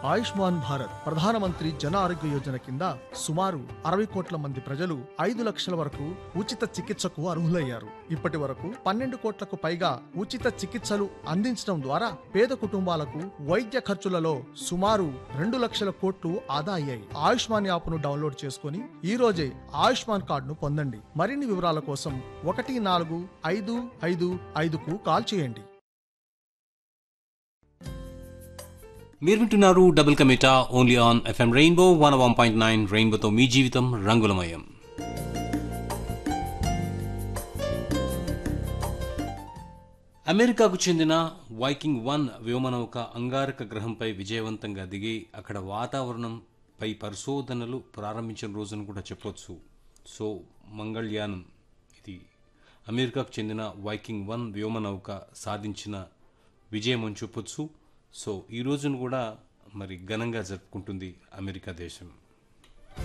ఆయుష్మాన్ భారత్ ప్రధానమంత్రి జన ఆరోగ్య యోజన కింద సుమారు అరవై కోట్ల మంది ప్రజలు ఐదు లక్షల వరకు ఉచిత చికిత్సకు అర్హులయ్యారు ఇప్పటి వరకు పన్నెండు కోట్లకు పైగా ఉచిత చికిత్సలు అందించడం ద్వారా పేద కుటుంబాలకు వైద్య ఖర్చులలో సుమారు రెండు లక్షల కోట్లు ఆదా అయ్యాయి ఆయుష్మాన్ యాప్ను డౌన్లోడ్ చేసుకుని ఈ రోజే ఆయుష్మాన్ కార్డును పొందండి మరిన్ని వివరాల కోసం ఒకటి నాలుగు ఐదు ఐదు ఐదుకు కాల్ చేయండి మీరు వింటున్నారు డబుల్ కమిటా only on FM rainbow one one point nine రెయిన్బోతో మీ జీవితం రంగులమయం అమెరికాకు చెందిన వైకింగ్ వన్ వ్యోమనౌక అంగారక గ్రహంపై విజయవంతంగా దిగి అక్కడ వాతావరణంపై పరిశోధనలు ప్రారంభించిన రోజును కూడా చెప్పొచ్చు సో మంగళయానం ఇది అమెరికాకు చెందిన వైకింగ్ వన్ వ్యోమనౌక సాధించిన విజయం అని చెప్పొచ్చు సో ఈ రోజును కూడా మరి ఘనంగా జరుపుకుంటుంది అమెరికా దేశం